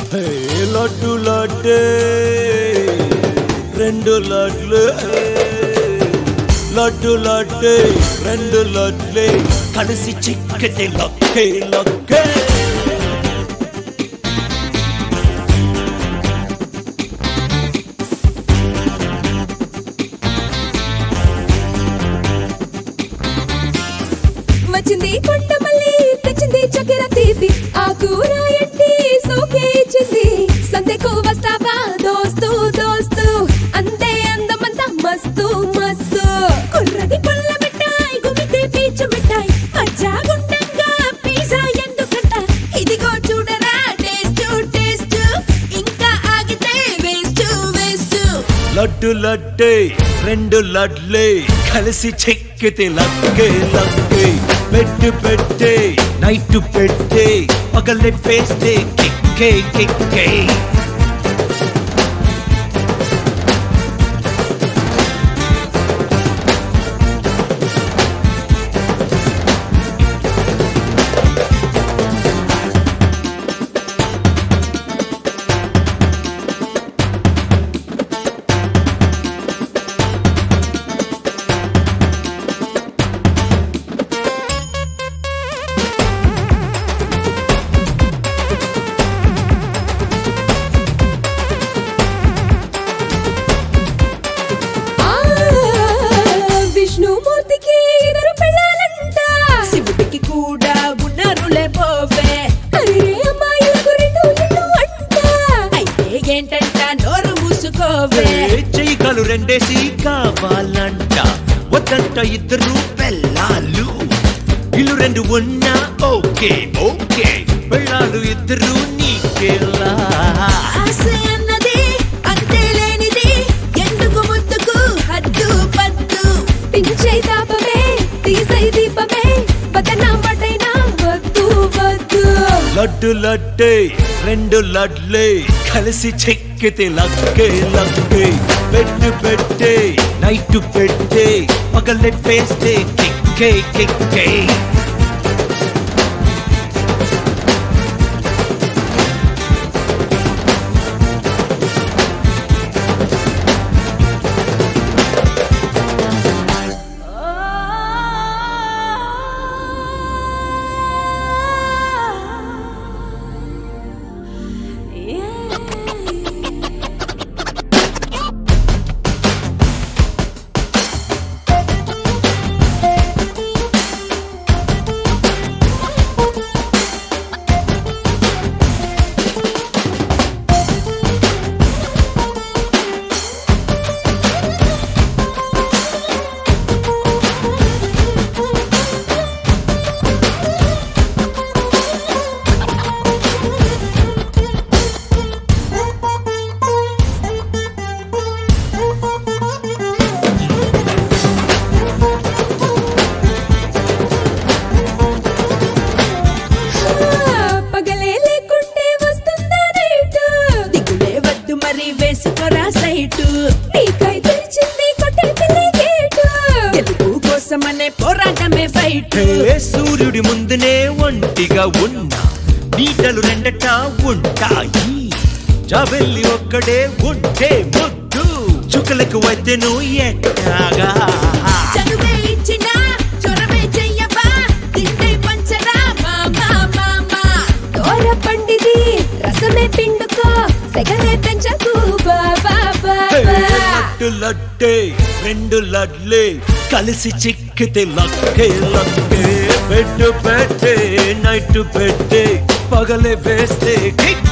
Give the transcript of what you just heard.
హే, లడ్డు లడ్డే రెండు లడ్లు హే, లడ్డు లడ్డే రెండు లడ్లే కలిసి చిక్కటి లక్కే లక్కే వచ్చింది కొండ మళ్ళీ తెచ్చింది చక్కెర తీపి ఆ కూర ఎట్టి సోకే ఇచ్చింది సందెకు వస్తావా దోస్తు దోస్తు అంతే అందమంతా మస్తు మస్తు కుర్రది పుల్ల మిఠాయి గుమితే పీచు మిఠాయి మజ్జాగుండంగా పిజ్జా ఎందుకంట ఇదిగో చూడరా టేస్ట్ టేస్ట్ ఇంకా ఆగితే వేస్ట్ వేస్ట్ లడ్డు లడ్డే రెండు లడ్లే కలిసి చెక్కితే లక్కే లక్కే పెట్టు పెట్టే నైట్ పెట్టే పగలే పేస్తే కిక్కే కిక్కే ఆ విష్ణుమూర్తికి ఇద్దరు పిల్లలంట శివుడికి కూడా ఉన్నారులే పోవే అరే అమ్మాయిలకు రెండు ఇళ్ళు అంట అయితే ఏంటంట నోరు మూసుకోవే చెయ్యగలు రెండేసి కావాలంట వద్దంట ఇద్దరు పెళ్ళాలు ఇల్లు రెండు ఉన్నా ఓకే ఓకే పెళ్ళాలు ఇద్దరు నీకేలా ఆశ అన్నది అంతే లేనిది ఎందుకు ముద్దుకు హద్దు పద్దు పించే తాపమే తీసై దీపమే వదనా పటైనా వద్దు వద్దు లడ్డు లడ్డే రెండు లడ్లే కలిసి చెక్కితే లక్కే లక్కే పెట్టు పెట్టే నైట్ పెట్టే పగలే పేస్తే కిక్కే కిక్కే పగలే లేకుంటే వస్తుందా నైట్ దిగులే వద్దు మరి వేసుకోరా సైటు నీకై తెరిచింది కొట్టే పిల్లి గేటు తెలుగు కోసమనే పోరాటమే ఫైట్ హే సూర్యుడి ముందునే ఒంటిగా ఉన్నా నీటలు రెండట ఉంటాయి జాబెల్లి ఒక్కడే ఉంటే ముద్దు చుక్కలకు వద్దెను ఎట్టాగా చదువే ఇచ్చిన చొరవే చెయ్యవా తింటే పంచరా మామా మామా దూర పండిది రసమే పిండుకో సెగలే పెంచకు బాబా హే, బాబా లడ్డు లడ్డే రెండు లడ్లే కలిసి చిక్కితే లక్కే లక్కే పెట్టు పెట్టే నైట్ పెట్టే పగలే వేస్తే కిక్